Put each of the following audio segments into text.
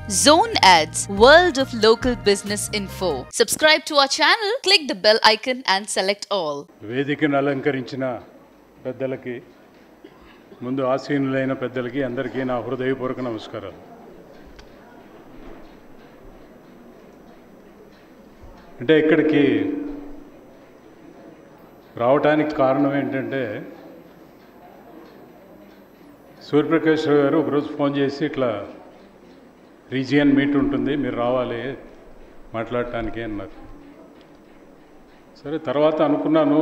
Zone Ads, World of Local Business Info. Subscribe to our channel, click the bell icon and select all. వేదికను అలంకరించిన పెద్దలకి ముందు ఆసీనులైన పెద్దలకి అందరికీ నా హృదయపూర్వక నమస్కారాలు అంటే ఇక్కడికి రావటానికి కారణం ఏంటంటే సూర్యప్రకాష్ రావు గారు ఒకరోజు ఫోన్ చేసి ఇట్లా రీజియన్ మీట్ ఉంటుంది మీరు రావాలి మాట్లాడటానికి అన్నారు సరే తర్వాత అనుకున్నాను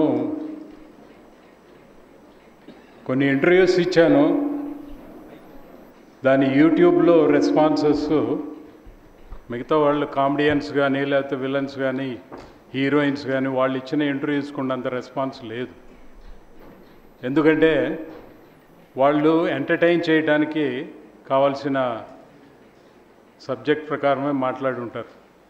కొన్ని ఇంటర్వ్యూస్ ఇచ్చాను దాని యూట్యూబ్లో రెస్పాన్సెస్ మిగతా వాళ్ళు కామెడియన్స్ కానీ లేకపోతే విలన్స్ కానీ హీరోయిన్స్ కానీ వాళ్ళు ఇచ్చిన ఇంటర్వ్యూస్కి ఉన్నంత రెస్పాన్స్ లేదు ఎందుకంటే వాళ్ళు ఎంటర్టైన్ చేయడానికి కావాల్సిన సబ్జెక్ట్ ప్రకారమే మాట్లాడి ఉంటారు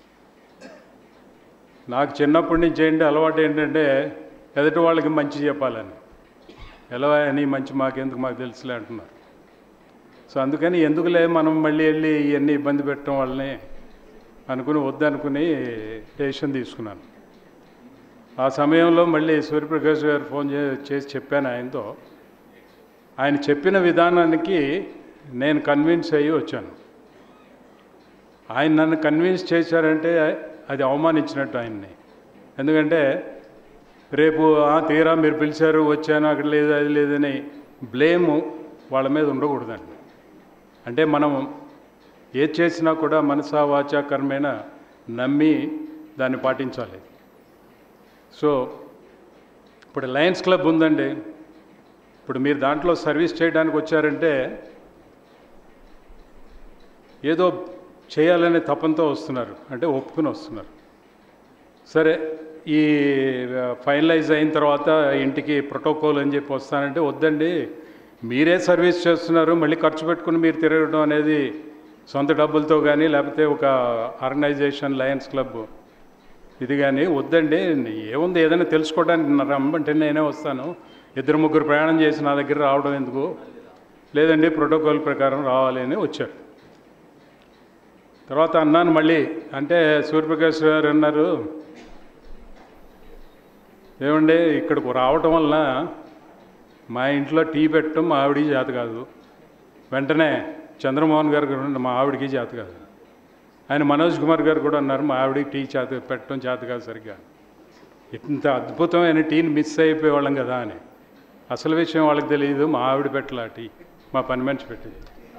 నాకు చిన్నప్పటి నుంచి ఏంటి అలవాటు ఏంటంటే ఎదుటి వాళ్ళకి మంచి చెప్పాలని ఎలా అని మంచి మాకెందుకు మాకు తెలుసులే అంటున్నారు సో అందుకని ఎందుకులే మనం మళ్ళీ వెళ్ళి ఇవన్నీ ఇబ్బంది పెట్టడం వల్లనే అనుకుని వద్దనుకుని డెసిషన్ తీసుకున్నాను ఆ సమయంలో మళ్ళీ సూర్యప్రకాష్ గారు ఫోన్ చే చేసి చెప్పాను ఆయనతో ఆయన చెప్పిన విధానానికి నేను కన్విన్స్ అయ్యి వచ్చాను ఆయన నన్ను కన్విన్స్ చేశారంటే అది అవమానించినట్టు ఆయన్ని ఎందుకంటే రేపు "ఆ, తీరా మీరు పిలిచారు వచ్చాను అక్కడ లేదు అది లేదని బ్లేము వాళ్ళ మీద ఉండకూడదండి అంటే మనం ఏది చేసినా కూడా మనసా వాచా కర్మేణ నమ్మి దాన్ని పాటించాలి సో ఇప్పుడు లయన్స్ క్లబ్ ఉందండి ఇప్పుడు మీరు దాంట్లో సర్వీస్ చేయడానికి వచ్చారంటే ఏదో చేయాలనే తపంతో వస్తున్నారు అంటే ఒప్పుకుని వస్తున్నారు సరే ఈ ఫైనలైజ్ అయిన తర్వాత ఇంటికి ప్రోటోకాల్ అని చెప్పి వస్తానంటే వద్దండి మీరే సర్వీస్ చేస్తున్నారు మళ్ళీ ఖర్చు పెట్టుకుని మీరు తిరగడం అనేది సొంత డబ్బులతో కానీ లేకపోతే ఒక ఆర్గనైజేషన్ లయన్స్ క్లబ్ ఇది కానీ వద్దండి ఏముంది ఏదైనా తెలుసుకోవడానికి నా రమ్మంటే నేనే వస్తాను ఇద్దరు ముగ్గురు ప్రయాణం చేసి నా దగ్గర రావడం ఎందుకు లేదండి ప్రోటోకాల్ ప్రకారం రావాలి అని వచ్చారు తర్వాత అన్నాను మళ్ళీ అంటే సూర్యప్రకాష్ గారు అన్నారు ఏమండి ఇక్కడికి రావటం వలన మా ఇంట్లో టీ పెట్టడం మా ఆవిడికి చేత కాదు వెంటనే చంద్రమోహన్ గారు కూడా ఉన్నారు, మా ఆవిడికి చేత కాదు ఆయన మనోజ్ కుమార్ గారు కూడా అన్నారు మా ఆవిడికి టీ చేత పెట్టడం చేత కాదు సరిగ్గా ఇంత అద్భుతమైన టీని మిస్ అయిపోయేవాళ్ళం కదా అని అసలు విషయం వాళ్ళకి తెలియదు మా ఆవిడ పెట్టలా టీ మా పని మనిషి పెట్టింది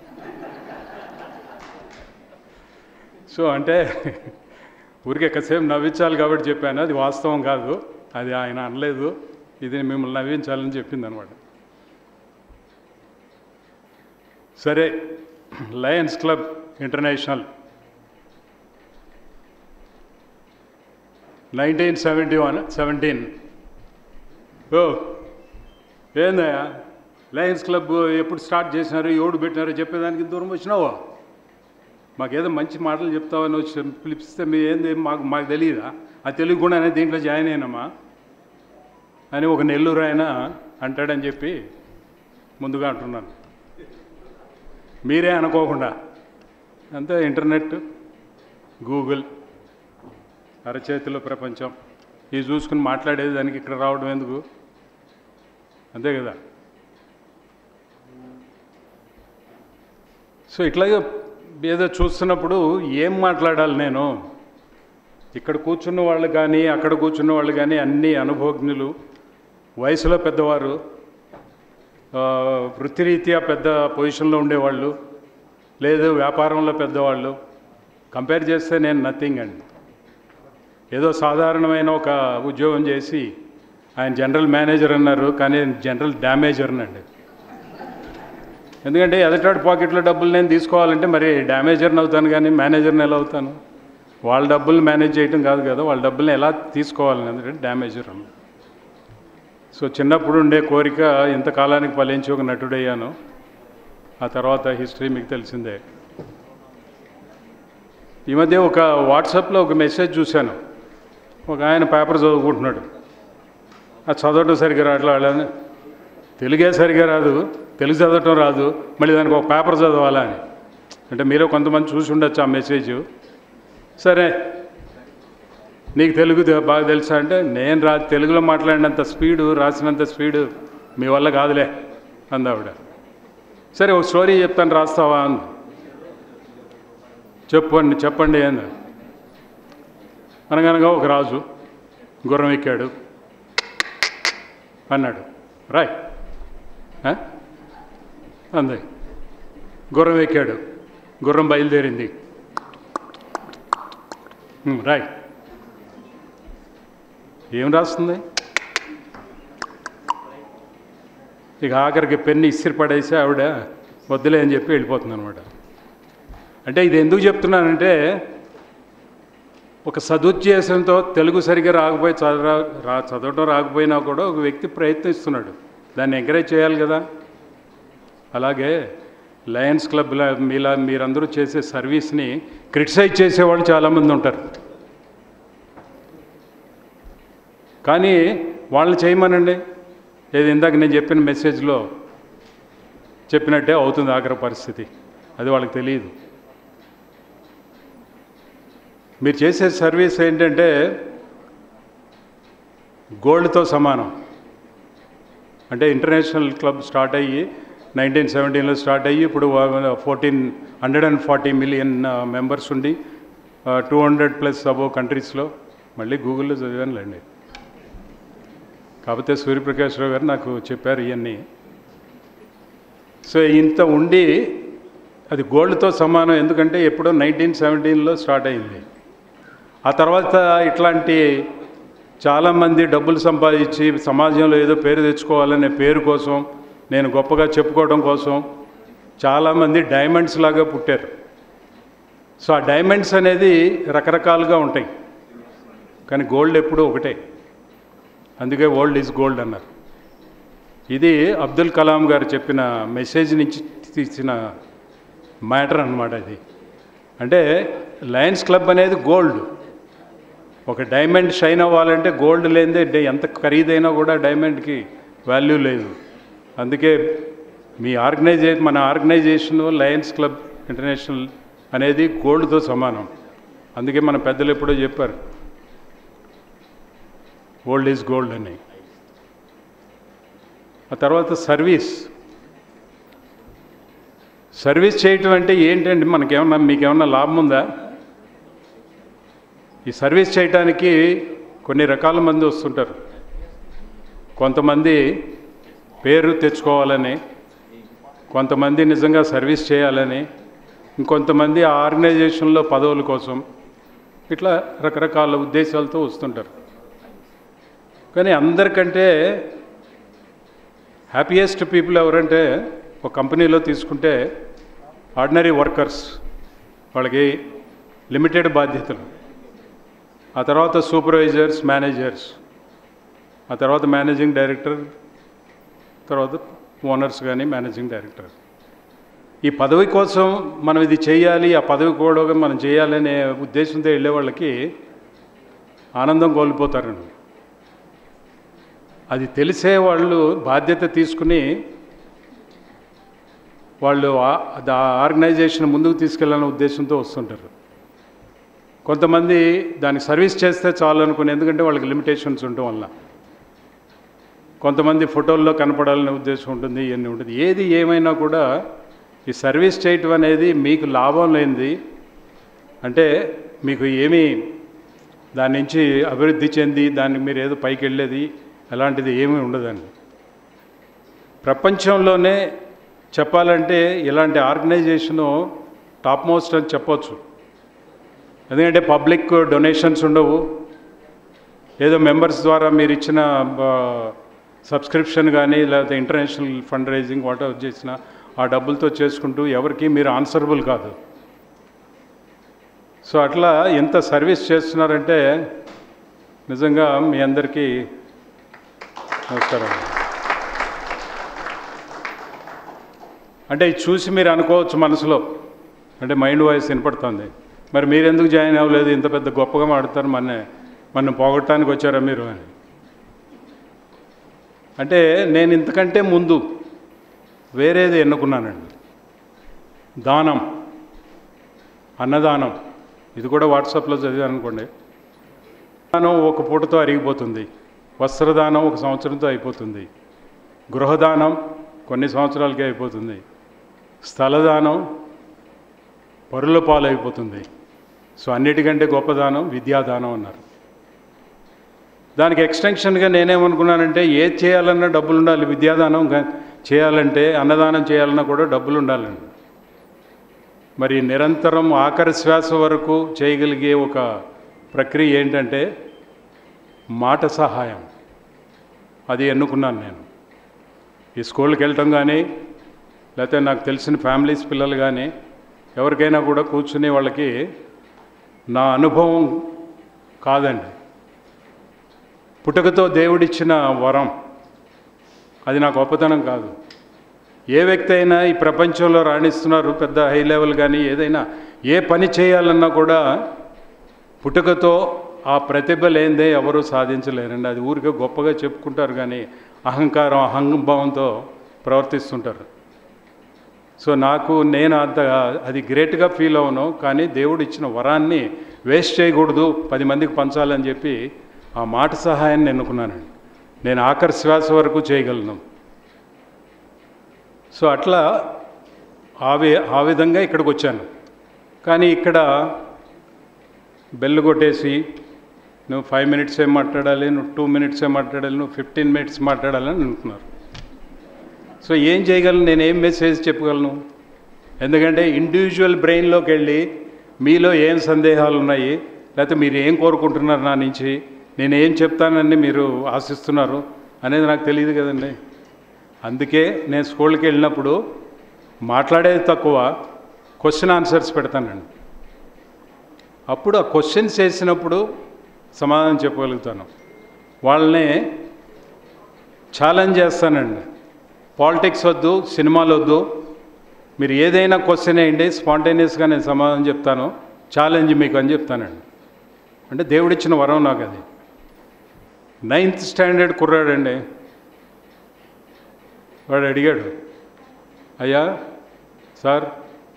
సో అంటే ఊరికి ఎక్కసేపు నవ్వించాలి కాబట్టి చెప్పాను అది వాస్తవం కాదు అది ఆయన అనలేదు ఇది మిమ్మల్ని నవ్వించాలని చెప్పింది అనమాట సరే lions club international nineteen seventy one seventeen ఓ ఏందయ్యా లయన్స్ క్లబ్ ఎప్పుడు స్టార్ట్ చేసినారు ఎవడు పెట్టినారో చెప్పేదానికి దూరం వచ్చినావా మాకేదో మంచి మాటలు చెప్తావని వచ్చి పిలిపిస్తే మీ ఏంది మాకు మాకు తెలియదా అది తెలియకుండానే దీంట్లో జాయిన్ అయినామా అని ఒక నెల్లూరు ఆయన అంటాడని చెప్పి ముందుగా అంటున్నాను మీరే అనుకోకుండా అంతే ఇంటర్నెట్ గూగుల్ అరచేతిలో ప్రపంచం ఇది చూసుకుని మాట్లాడేది దానికి ఇక్కడ రావడం ఎందుకు అంతే కదా సో ఇట్లాగే ఏదో చూస్తున్నప్పుడు ఏం మాట్లాడాలి నేను ఇక్కడ కూర్చున్న వాళ్ళు కానీ అక్కడ కూర్చున్న వాళ్ళు కానీ అన్ని అనుభవజ్ఞులు వయసులో పెద్దవారు ఆ, వృత్తిరీత్యా పెద్ద పొజిషన్లో ఉండేవాళ్ళు లేదు వ్యాపారంలో పెద్దవాళ్ళు కంపేర్ చేస్తే నేను నథింగ్ అండి ఏదో సాధారణమైన ఒక ఉద్యోగం చేసి ఆయన జనరల్ మేనేజర్ అన్నారు కానీ జనరల్ డ్యామేజర్ అండి ఎందుకంటే ఎదటాడు పాకెట్లో డబ్బులు నేను తీసుకోవాలంటే మరి డ్యామేజర్ని అవుతాను కానీ మేనేజర్ని ఎలా అవుతాను వాళ్ళ డబ్బులు మేనేజ్ చేయటం కాదు కదా వాళ్ళ డబ్బుల్ని ఎలా తీసుకోవాలని ఎందుకంటే డ్యామేజర్ అన్న సో చిన్నప్పుడు ఉండే కోరిక ఇంతకాలానికి ఫలించి ఒక నటుడయ్యాను ఆ తర్వాత హిస్టరీ మీకు తెలిసిందే ఈ మధ్య ఒక వాట్సాప్లో ఒక మెసేజ్ చూశాను ఒక ఆయన పేపర్ చదువుకుంటున్నాడు అది చదవటం సరిగ్గా రావట్లే వాళ్ళని తెలుగే సరిగ్గా రాదు తెలుగు చదవటం రాదు మళ్ళీ దానికి ఒక పేపర్ చదవాలా అని అంటే మీరు కొంతమంది చూసి ఉండొచ్చు ఆ మెసేజ్ సరే నీకు తెలుగు తె- బాగా తెలుసా అంటే నేను రా తెలుగులో మాట్లాడినంత స్పీడు రాసినంత స్పీడు మీ వల్ల కాదులే అంది ఆవిడ సరే ఒక స్టోరీ చెప్తాను రాస్తావా అంది చెప్పండి చెప్పండి అంది అనగనగా ఒక రాజు గుర్రం ఎక్కాడు అన్నాడు రాయ్ ఆ? అంది గుర్రం ఎక్కాడు గుర్రం బయలుదేరింది ఉమ్, రాయ్ ఏం రాస్తుంది ఇక ఆఖరికి పెన్ను ఇసిరి పడేసి ఆవిడ వద్దులే అని చెప్పి వెళ్ళిపోతుంది అనమాట అంటే ఇది ఎందుకు చెప్తున్నానంటే ఒక సదుద్దేశంతో తెలుగు సరిగ్గా రాకపోయి చదవ రా చదవటం రాకపోయినా కూడా ఒక వ్యక్తి ప్రయత్నిస్తున్నాడు దాన్ని ఎంకరేజ్ చేయాలి కదా అలాగే లయన్స్ క్లబ్లా మీలా మీరందరూ చేసే సర్వీస్ని క్రిటిసైజ్ చేసేవాళ్ళు చాలామంది ఉంటారు కానీ వాళ్ళని చేయమనండి ఏది ఇందాక నేను చెప్పిన మెసేజ్లో చెప్పినట్టే అవుతుంది ఆఖరి పరిస్థితి అది వాళ్ళకి తెలియదు మీరు చేసే సర్వీస్ ఏంటంటే గోల్డ్తో సమానం అంటే ఇంటర్నేషనల్ క్లబ్ స్టార్ట్ అయ్యి నైన్టీన్ సెవెంటీన్లో స్టార్ట్ అయ్యి ఇప్పుడు fourteen hundred and forty million members ఉండి టూ హండ్రెడ్ ప్లస్ అబోవ్ కంట్రీస్లో మళ్ళీ గూగుల్లో చదివానులేండి కాకపోతే సూర్యప్రకాశ్రావు గారు నాకు చెప్పారు ఇవన్నీ సో ఇంత ఉండి అది గోల్డ్తో సమానం ఎందుకంటే ఎప్పుడో నైన్టీన్ సెవెంటీన్లో స్టార్ట్ అయింది ఆ తర్వాత ఇట్లాంటి చాలామంది డబ్బులు సంపాదించి సమాజంలో ఏదో పేరు తెచ్చుకోవాలనే పేరు కోసం నేను గొప్పగా చెప్పుకోవడం కోసం చాలామంది డైమండ్స్ లాగా పుట్టారు సో ఆ డైమండ్స్ అనేది రకరకాలుగా ఉంటాయి కానీ గోల్డ్ ఎప్పుడూ ఒకటే అందుకే ఓల్డ్ ఈజ్ గోల్డ్ అన్నారు ఇది అబ్దుల్ కలాం గారు చెప్పిన మెసేజ్ నుంచి తీసిన మ్యాటర్ అన్నమాట ఇది అంటే లయన్స్ క్లబ్ అనేది గోల్డ్ ఒక డైమండ్ షైన్ అవ్వాలంటే గోల్డ్ లేనిదే డే- ఎంత ఖరీదైనా కూడా డైమండ్కి వాల్యూ లేదు అందుకే మీ ఆర్గనైజే మన ఆర్గనైజేషన్ లయన్స్ క్లబ్ ఇంటర్నేషనల్ అనేది గోల్డ్తో సమానం అందుకే మన పెద్దలు ఎప్పుడో చెప్పారు ఓల్డ్ ఈజ్ గోల్డ్ అని ఆ తర్వాత సర్వీస్ సర్వీస్ చేయటం అంటే ఏంటండి మనకేమన్నా మీకేమన్నా లాభం ఉందా ఈ సర్వీస్ చేయటానికి కొన్ని రకాల మంది వస్తుంటారు కొంతమంది పేరు తెచ్చుకోవాలని కొంతమంది నిజంగా సర్వీస్ చేయాలని ఇంకొంతమంది ఆ ఆర్గనైజేషన్లో పదవుల కోసం ఇట్లా రకరకాల ఉద్దేశాలతో వస్తుంటారు కానీ అందరికంటే హ్యాపీయెస్ట్ పీపుల్ ఎవరంటే ఒక కంపెనీలో తీసుకుంటే ఆర్డినరీ వర్కర్స్ వాళ్ళకి లిమిటెడ్ బాధ్యతలు ఆ తర్వాత సూపర్వైజర్స్ మేనేజర్స్ ఆ తర్వాత మేనేజింగ్ డైరెక్టర్ తర్వాత ఓనర్స్ కానీ మేనేజింగ్ డైరెక్టర్ ఈ పదవి కోసం మనం ఇది చేయాలి ఆ పదవి కూడా మనం చేయాలనే ఉద్దేశంతో వెళ్ళే వాళ్ళకి ఆనందం కోల్పోతారండి అది తెలిసే వాళ్ళు బాధ్యత తీసుకుని వాళ్ళు ఆ- ఆ ఆర్గనైజేషన్ ముందుకు తీసుకెళ్ళాలనే ఉద్దేశంతో వస్తుంటారు కొంతమంది దానికి సర్వీస్ చేస్తే చాలు అనుకుని ఎందుకంటే వాళ్ళకి లిమిటేషన్స్ ఉండటం వల్ల కొంతమంది ఫోటోల్లో కనపడాలనే ఉద్దేశం ఉంటుంది ఇవన్నీ ఉంటుంది ఏది ఏమైనా కూడా ఈ సర్వీస్ చేయటం అనేది మీకు లాభం లేనిది అంటే మీకు ఏమీ దాని నుంచి అభివృద్ధి చెంది దానికి మీరు ఏదో పైకి వెళ్ళేది అలాంటిది ఏమీ ఉండదండి ప్రపంచంలోనే చెప్పాలంటే ఇలాంటి ఆర్గనైజేషను టాప్ మోస్ట్ అని చెప్పొచ్చు ఎందుకంటే పబ్లిక్ డొనేషన్స్ ఉండవు ఏదో మెంబర్స్ ద్వారా మీరు ఇచ్చిన సబ్స్క్రిప్షన్ కానీ లేకపోతే international fund raising whatever చేసినా ఆ డబ్బులతో చేసుకుంటూ ఎవరికి మీరు ఆన్సరబుల్ కాదు సో అట్లా ఎంత సర్వీస్ చేస్తున్నారంటే నిజంగా మీ అందరికీ నమస్కారం అంటే ఇది చూసి మీరు అనుకోవచ్చు మనసులో అంటే మైండ్ వాయిస్ వినపడుతుంది మరి మీరు ఎందుకు జాయిన్ అవ్వలేదు ఇంత పెద్ద గొప్పగా మాడుతారు మన మన పోగొట్టడానికి వచ్చారా మీరు అని అంటే నేను ఇంతకంటే ముందు వేరేది ఎన్నుకున్నానండి దానం అన్నదానం ఇది కూడా వాట్సాప్లో చదివాను అనుకోండి దానం ఒక పూటతో అరిగిపోతుంది వస్త్రదానం ఒక సంవత్సరంతో అయిపోతుంది గృహదానం కొన్ని సంవత్సరాలకే అయిపోతుంది స్థలదానం పరుల పాలు అయిపోతుంది సో అన్నిటికంటే గొప్పదానం విద్యాదానం అన్నారు దానికి ఎక్స్టెన్షన్గా నేనేమనుకున్నానంటే ఏది చేయాలన్నా డబ్బులు ఉండాలి విద్యాదానం గా- చేయాలంటే అన్నదానం చేయాలన్నా కూడా డబ్బులు ఉండాలండి మరి నిరంతరం ఆఖరి శ్వాస వరకు చేయగలిగే ఒక ప్రక్రియ ఏంటంటే మాట సహాయం అది ఎన్నుకున్నాను నేను ఈ స్కూల్కి వెళ్ళటం కానీ లేకపోతే నాకు తెలిసిన ఫ్యామిలీస్ పిల్లలు కానీ ఎవరికైనా కూడా కూర్చుని వాళ్ళకి నా అనుభవం కాదండి పుట్టుకతో దేవుడిచ్చిన వరం అది నా గొప్పతనం కాదు ఏ వ్యక్తి అయినా ఈ ప్రపంచంలో రాణిస్తున్నారు పెద్ద హై లెవెల్ కానీ ఏదైనా ఏ పని చేయాలన్నా కూడా పుట్టుకతో ఆ ప్రతిభ లేనిదే ఎవరూ సాధించలేరండి అది ఊరికే గొప్పగా చెప్పుకుంటారు కానీ అహంకారం అహంభావంతో ప్రవర్తిస్తుంటారు సో నాకు నేను అంత అది గ్రేట్గా ఫీల్ అవను కానీ దేవుడు ఇచ్చిన వరాన్ని వేస్ట్ చేయకూడదు పది మందికి పంచాలని చెప్పి ఆ మాట సహాయాన్ని ఎన్నుకున్నానండి నేను ఆఖరి శ్వాస వరకు చేయగలను సో అట్లా ఆ వి ఆ విధంగా ఇక్కడికి వచ్చాను కానీ ఇక్కడ బెల్ కొట్టేసి నువ్వు ఫైవ్ మినిట్స్ ఏం మాట్లాడాలి నువ్వు టూ మినిట్స్ ఏం మాట్లాడాలి నువ్వు ఫిఫ్టీన్ మినిట్స్ మాట్లాడాలని అనుకున్నారు సో ఏం చేయగలను నేను ఏం మెసేజ్ చెప్పగలను ఎందుకంటే ఇండివిజువల్ బ్రెయిన్లోకి వెళ్ళి మీలో ఏం సందేహాలు ఉన్నాయి లేకపోతే మీరు ఏం కోరుకుంటున్నారు నా నుంచి నేను ఏం చెప్తానని మీరు ఆశిస్తున్నారు అనేది నాకు తెలియదు కదండి అందుకే నేను స్కూల్కి వెళ్ళినప్పుడు మాట్లాడేది తక్కువ క్వశ్చన్ ఆన్సర్స్ పెడతానండి అప్పుడు ఆ క్వశ్చన్స్ వేసినప్పుడు సమాధానం చెప్పగలుగుతాను వాళ్ళని ఛాలెంజ్ చేస్తానండి పాలిటిక్స్ వద్దు సినిమాలు వద్దు మీరు ఏదైనా క్వశ్చన్ వేయండి స్పాంటేనియస్గా నేను సమాధానం చెప్తాను ఛాలెంజ్ మీకు అని చెప్తానండి అంటే దేవుడిచ్చిన వరం నాకు అది నైన్త్ స్టాండర్డ్ కుర్రాడండి వాడు అడిగాడు అయ్యా సార్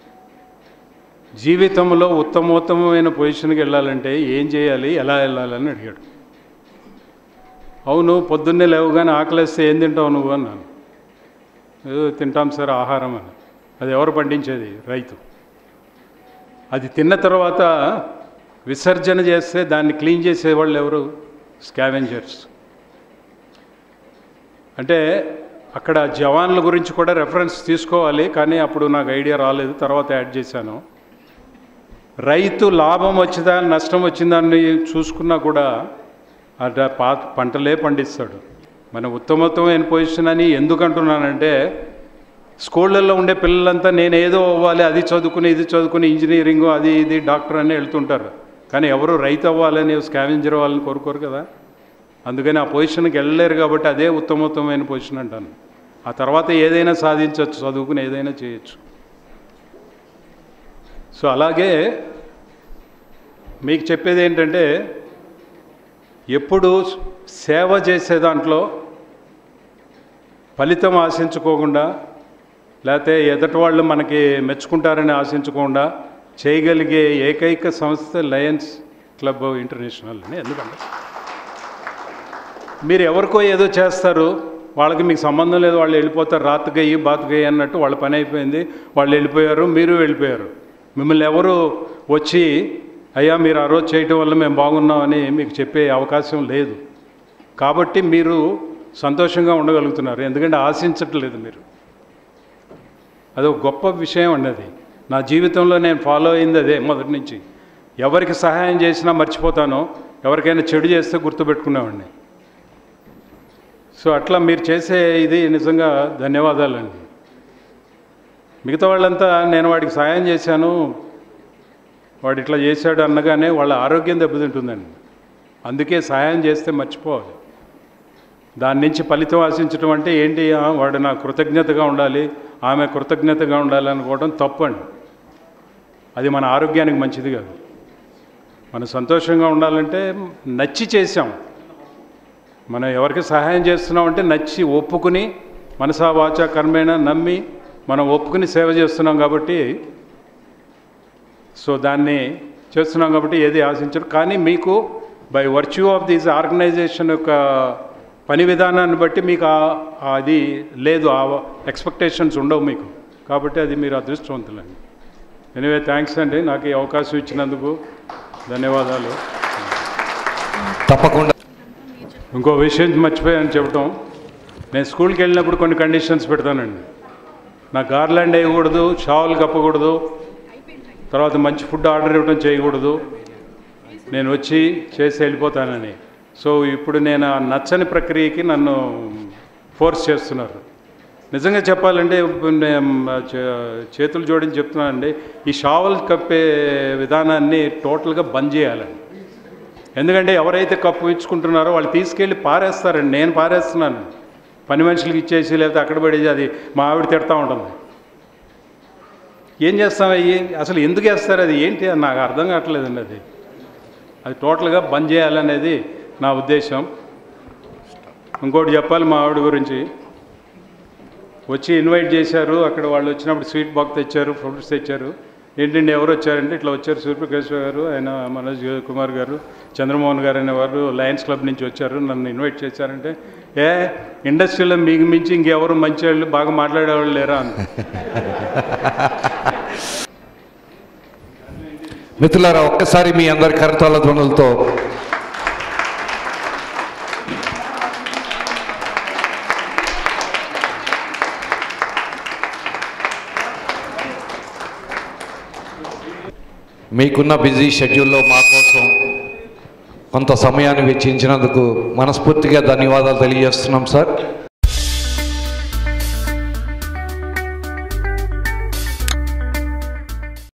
జీవితంలో ఉత్తమోత్తమైన పొజిషన్కి వెళ్ళాలంటే ఏం చేయాలి ఎలా వెళ్ళాలని అడిగాడు అవును పొద్దున్నే లేవగానే ఆకలేస్తే ఏం తింటావు నువ్వు అన్నాను ఏదో తింటాం సార్ ఆహారం అని అది ఎవరు పండించేది రైతు అది తిన్న తర్వాత విసర్జన చేస్తే దాన్ని క్లీన్ చేసేవాళ్ళు ఎవరు స్కావెంజర్స్ అంటే అక్కడ జవాన్ల గురించి కూడా రెఫరెన్స్ తీసుకోవాలి కానీ అప్పుడు నాకు ఐడియా రాలేదు తర్వాత యాడ్ చేశాను రైతు లాభం వచ్చిందా నష్టం వచ్చిందని చూసుకున్నా కూడా అట పా పంటలే పండిస్తాడు మన ఉత్తమోత్తమైన పొజిషన్ అని ఎందుకు అంటున్నానంటే స్కూళ్ళల్లో ఉండే పిల్లలంతా నేను ఏదో అవ్వాలి అది చదువుకుని ఇది చదువుకుని ఇంజనీరింగ్ అది ఇది డాక్టర్ అని వెళ్తుంటారు కానీ ఎవరు రైతు అవ్వాలని స్కావెంజర్ అవ్వాలని కోరుకోరు కదా అందుకని ఆ పొజిషన్కి వెళ్ళలేరు కాబట్టి అదే ఉత్తమోత్తమైన పొజిషన్ అంటాను ఆ తర్వాత ఏదైనా సాధించవచ్చు చదువుకుని ఏదైనా చేయొచ్చు సో అలాగే మీకు చెప్పేది ఏంటంటే ఎప్పుడు సేవ చేసే దాంట్లో ఫలితం ఆశించుకోకుండా లేకపోతే ఎదటి వాళ్ళు మనకి మెచ్చుకుంటారని ఆశించకుండా చేయగలిగే ఏకైక సంస్థ లయన్స్ క్లబ్ ఇంటర్నేషనల్ అని ఎందుకంటే మీరు ఎవరికో ఏదో చేస్తారు వాళ్ళకి మీకు సంబంధం లేదు వాళ్ళు వెళ్ళిపోతారు రాత్రికయ్యి బాతుకయ్యి అన్నట్టు వాళ్ళ పని అయిపోయింది వాళ్ళు వెళ్ళిపోయారు మీరు వెళ్ళిపోయారు మిమ్మల్ని ఎవరు వచ్చి అయ్యా మీరు ఆ రోజు చేయటం వల్ల మేము బాగున్నామని మీకు చెప్పే అవకాశం లేదు కాబట్టి మీరు సంతోషంగా ఉండగలుగుతున్నారు ఎందుకంటే ఆశించట్లేదు మీరు అది ఒక గొప్ప విషయం అండి అది నా జీవితంలో నేను ఫాలో అయింది అదే మొదటి నుంచి ఎవరికి సహాయం చేసినా మర్చిపోతాను ఎవరికైనా చెడు చేస్తే గుర్తుపెట్టుకునేవాడిని సో అట్లా మీరు చేసే ఇది నిజంగా ధన్యవాదాలండి మిగతా వాళ్ళంతా నేను వాడికి సాయం చేశాను వాడు ఇట్లా చేశాడు అనగానే వాళ్ళ ఆరోగ్యం దెబ్బతింటుందండి అందుకే సహాయం చేస్తే మర్చిపోవాలి దాని నుంచి ఫలితం ఆశించడం అంటే ఏంటి ఆ, వాడు నా కృతజ్ఞతగా ఉండాలి ఆమె కృతజ్ఞతగా ఉండాలి అనుకోవడం తప్పండి అది మన ఆరోగ్యానికి మంచిది కాదు మనం సంతోషంగా ఉండాలంటే నచ్చి చేసాం మనం ఎవరికి సహాయం చేస్తున్నామంటే నచ్చి ఒప్పుకుని మనసా వాచ కర్మేణ నమ్మి మనం ఒప్పుకుని సేవ చేస్తున్నాం కాబట్టి సో దాన్ని చేస్తున్నాం కాబట్టి ఏది ఆశించరు కానీ మీకు by virtue of this organization యొక్క పని విధానాన్ని బట్టి మీకు ఆ- అది లేదు ఆ ఎక్స్పెక్టేషన్స్ ఉండవు మీకు కాబట్టి అది మీరు అదృష్టవంతులండి ఎనివే థ్యాంక్స్ అండి నాకు ఈ అవకాశం ఇచ్చినందుకు ధన్యవాదాలు తప్పకుండా ఇంకో విషయం మర్చిపోయాను చెప్పడం నేను స్కూల్కి వెళ్ళినప్పుడు కొన్ని కండిషన్స్ పెడతానండి నా గార్లాండ్ వేయకూడదు షావులు కప్పకూడదు తర్వాత మంచి ఫుడ్ ఆర్డర్ ఇవ్వడం చేయకూడదు నేను వచ్చి చేసి వెళ్ళిపోతానని సో ఇప్పుడు నేను ఆ నచ్చని ప్రక్రియకి నన్ను ఫోర్స్ చేస్తున్నారు నిజంగా చెప్పాలంటే ఇప్పుడు నేను చే- చేతులు జోడించి చెప్తున్నానండి ఈ షావల్ కప్పే విధానాన్ని టోటల్గా బంద్ చేయాలండి ఎందుకంటే ఎవరైతే కప్పు ఇచ్చుకుంటున్నారో వాళ్ళు తీసుకెళ్ళి పారేస్తారండి నేను పారేస్తున్నాను పని మనుషులకి ఇచ్చేసి లేకపోతే అక్కడ పడేసి అది మా ఆవిడ తిడతా ఉంటుంది ఏం చేస్తాం అయ్యి అసలు ఎందుకు వేస్తారు అది ఏంటి అని నాకు అర్థం కావట్లేదండి అది అది టోటల్గా బంద్ చేయాలనేది నా ఉద్దేశం ఇంకోటి చెప్పాలి మా ఆవిడ గురించి వచ్చి ఇన్వైట్ చేశారు అక్కడ వాళ్ళు వచ్చినప్పుడు స్వీట్ బాక్స్ తెచ్చారు ఫ్రూట్స్ తెచ్చారు ఏంటండి ఎవరు వచ్చారంటే ఇట్లా వచ్చారు సూర్యప్రకాశ్వర గారు ఆయన మనోజ్ కుమార్ గారు చంద్రమోహన్ గారు అనేవారు లయన్స్ క్లబ్ నుంచి వచ్చారు నన్ను ఇన్వైట్ చేశారంటే ఏ ఇండస్ట్రీలో మీకు మించి ఇంకెవరు మంచి వాళ్ళు బాగా మాట్లాడేవాళ్ళు లేరా అని మిత్రులారా ఒక్కసారి మీ అందరి కరతాల ధ్వనులతో మీకున్న బిజీ షెడ్యూల్లో మా కోసం కొంత సమయాన్ని వెచ్చించినందుకు మనస్ఫూర్తిగా ధన్యవాదాలు తెలియజేస్తున్నాం సార్